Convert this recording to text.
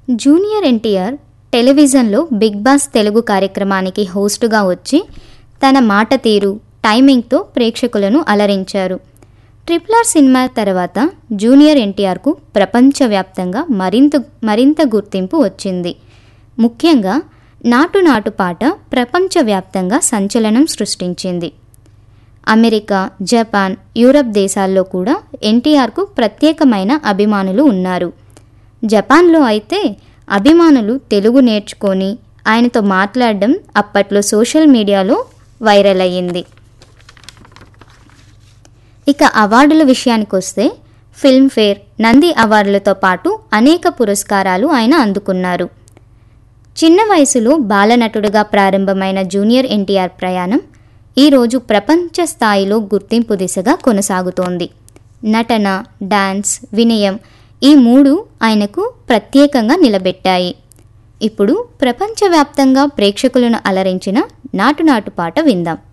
junior NTR టెలివిజన్లో big boss Telugu కార్యక్రమానికి హోస్టుగా వచ్చి తన మాట తీరు టైమింగ్తో ప్రేక్షకులను అలరించారు ట్రిపుల్ ఆర్ సినిమా తర్వాత జూనియర్ ఎన్టీఆర్కు ప్రపంచవ్యాప్తంగా మరింత మరింత గుర్తింపు వచ్చింది ముఖ్యంగా నాటు నాటు పాట ప్రపంచవ్యాప్తంగా సంచలనం సృష్టించింది అమెరికా జపాన్ యూరప్ దేశాల్లో కూడా ఎన్టీఆర్కు ప్రత్యేకమైన అభిమానులు ఉన్నారు జపాన్లో అయితే అభిమానులు తెలుగు నేర్చుకొని ఆయనతో మాట్లాడడం అప్పట్లో సోషల్ మీడియాలో వైరల్ అయ్యింది ఇక అవార్డుల విషయానికి వస్తే ఫిల్మ్ఫేర్ నంది అవార్డులతో పాటు అనేక పురస్కారాలు ఆయన అందుకున్నారు చిన్న వయసులో బాలనటుడుగా ప్రారంభమైన జూనియర్ ఎన్టీఆర్ ప్రయాణం ఈరోజు ప్రపంచ స్థాయిలో గుర్తింపు దిశగా కొనసాగుతోంది నటన డాన్స్ వినయం ఈ మూడు ఆయనకు ప్రత్యేకంగా నిలబెట్టాయి ఇప్పుడు ప్రపంచవ్యాప్తంగా ప్రేక్షకులను అలరించిన నాటు నాటు పాట విందాం